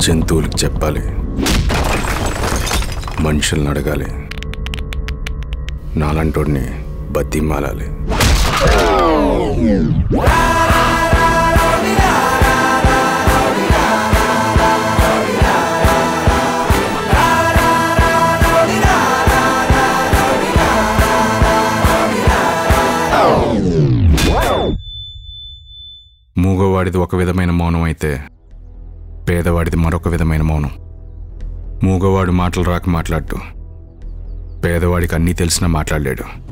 జంతువులకు చెప్పాలి మనుషుల్ని అడగాలి నాలంటోడిని బతిమాలాలి మూగవాడిది ఒక విధమైన మౌనం అయితే పేదవాడిది మరొక విధమైన మౌనం మూగవాడు మాటలు రాక మాట్లాడు పేదవాడికి అన్నీ తెలిసినా మాట్లాడలేడు